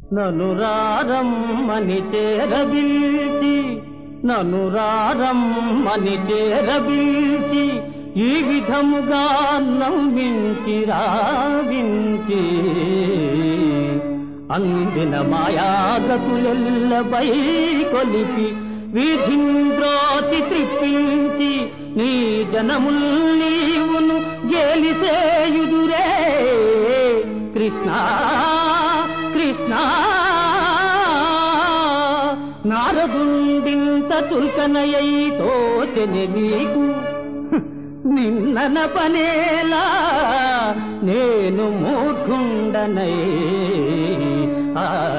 నను రారమ్మని చేరబిల్చి నను రారమ్మని చేరబిల్చి ఈ విధముగా నవ్వించి రావించి అందిన మాయాగతులెల్లపై కొలిపి వీధింద్రోతి త్రిప్పించి నీ జనముల్ నీవును గేలిసేయుదురే కృష్ణ కృష్ణ నారదుండింత తుల్కనయ్యి తోచెని నీకు నిన్నన పనేలా నేను మూఢుండనై ఆ